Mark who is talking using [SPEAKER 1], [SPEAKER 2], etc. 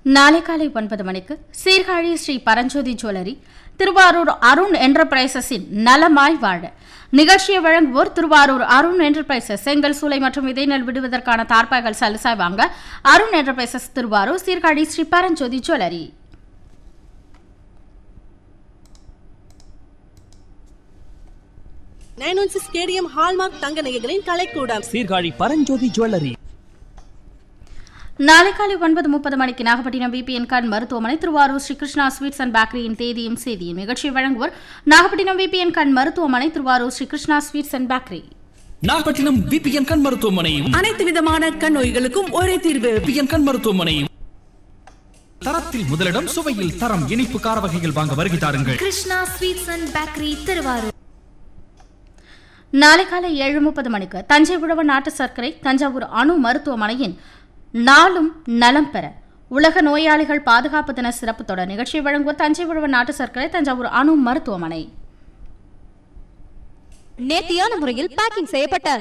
[SPEAKER 1] நாளை காலை ஒன்பது மணிக்கு சீர்காழி ஸ்ரீ பரஞ்சோதி ஜுவல்லரி திருவாரூர் அருண் என்டர்பிரைசஸின் நலமாய் வாழ நிகழ்ச்சியை வழங்குவோர் திருவாரூர் அருண் என்டர்பிரைசஸ் செங்கல் சூளை மற்றும் விதை நெல் விடுவதற்கான தார்ப்பாய்கள் சலுசாய் வாங்க Arun enterprises Thiruvarur Sirkazhi Sri Paranjothi jewellery
[SPEAKER 2] nine one six KDM hallmark தங்க நகைகளின் கலைக்கூடம்
[SPEAKER 3] சீர்காழி பரஞ்சோதி ஜுவல்லரி
[SPEAKER 1] நாளை காலை ஒன்பது முப்பது மணிக்கு நாகப்பட்டினம் விபிஎன் கார்டு மருத்துவமனை திருவாரூர் ஸ்ரீ கிருஷ்ணா ஸ்வீட்ஸ் அண்ட் பேக்கரியின் தேதியும் செய்தியும் நிகழ்ச்சியை வழங்குவோர் நாகப்பட்டினம் விபிஎன் கார்டு மருத்துவமனை Thiruvarur Sri Krishna sweets and bakery
[SPEAKER 3] Nagapattinam VPN கண் மருத்துவமனையும்
[SPEAKER 2] அனைத்து விதமான கண் நோய்களுக்கும் ஒரே தீர்வு
[SPEAKER 3] விபிஎன் கண் மருத்துவமனையும் தரத்தில் முதலிடம் சுவையில் தரம் இனிப்பு கார வகைகள் வாங்க வருகை தாருங்கள்
[SPEAKER 4] Krishna sweets and bakery Thiruvarur
[SPEAKER 1] நாளை காலை ஏழு முப்பது மணிக்கு தஞ்சை உழவ நாட்டு சர்க்கரை தஞ்சாவூர் அணு மருத்துவமனையின் நாளும் நலம் பெற உலக நோயாளிகள் பாதுகாப்பு தின சிறப்பு தொடர் நிகழ்ச்சியை வழங்குவோர் தஞ்சை உழவ நாட்டு சர்க்கரை தஞ்சாவூர் அணு மருத்துவமனை
[SPEAKER 5] நேர்த்தியான முறையில் பேக்கிங் செய்யப்பட்ட